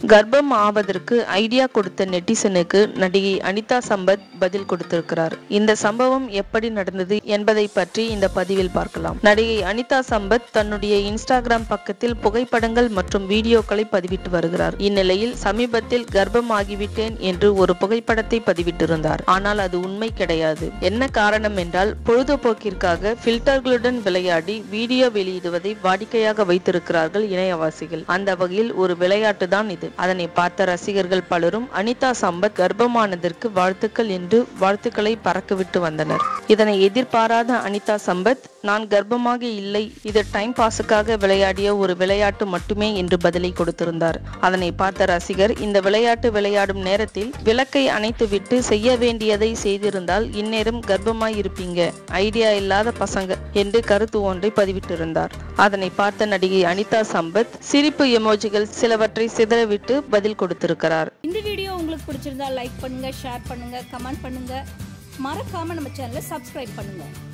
கர்ப்பம் ஆவதற்கு ஐடியா கொடுத்த நெட்டிசனுக்கு நடிகை அனிதா சம்பத் பதில் கொடுத்திருக்கிறார் இந்த சம்பவம் எப்படி நடந்தது என்பதை பற்றி இந்த பதிவில் பார்க்கலாம் நடிகை அனிதா சம்பத் தன்னுடைய இன்ஸ்டாகிராம் பக்கத்தில் புகைப்படங்கள் மற்றும் வீடியோக்களை பதிவிட்டு வருகிறார் இந்நிலையில் சமீபத்தில் கர்ப்பம் ஆகிவிட்டேன் என்று ஒரு புகைப்படத்தை பதிவிட்டிருந்தார் ஆனால் அது உண்மை கிடையாது என்ன காரணம் என்றால் பொழுதுபோக்கிற்காக ஃபில்டர்களுடன் விளையாடி வீடியோ வெளியிடுவதை வாடிக்கையாக வைத்திருக்கிறார்கள் இணையவாசிகள் அந்த வகையில் ஒரு விளையாட்டு தான் இது அதனை பார்த்த ரசிகர்கள் பலரும் அனிதா சம்பத் கர்ப்பமானதற்கு வாழ்த்துக்கள் என்று வாழ்த்துக்களை பறக்கவிட்டு வந்தனர் இதனை எதிர்பாராத அனிதா சம்பத் நான் கர்ப்பமாக இல்லை இது டைம் பாஸுக்காக விளையாடிய ஒரு விளையாட்டு மட்டுமே என்று பதிலை கொடுத்திருந்தார் அதனை பார்த்த ரசிகர் இந்த விளையாட்டு விளையாடும் நேரத்தில் விளக்கை அணைத்துவிட்டு செய்ய வேண்டியதை செய்திருந்தால் இந்நேரம் கர்ப்பமாய் இருப்பீங்க ஐடியா இல்லாத பசங்க என்று கருத்து ஒன்றை பதிவிட்டிருந்தார் அதனை பார்த்த நடிகை அனிதா சம்பத் சிரிப்பு எமோஜிகள் சிலவற்றை சிதறவிட்டு பதில் கொடுத்திருக்கிறார் இந்த வீடியோ உங்களுக்கு பிடிச்சிருந்தா லைக் பண்ணுங்க ஷேர் பண்ணுங்க கமெண்ட் பண்ணுங்க மறக்காம நம்ம சேனலை சப்ஸ்கிரைப் பண்ணுங்க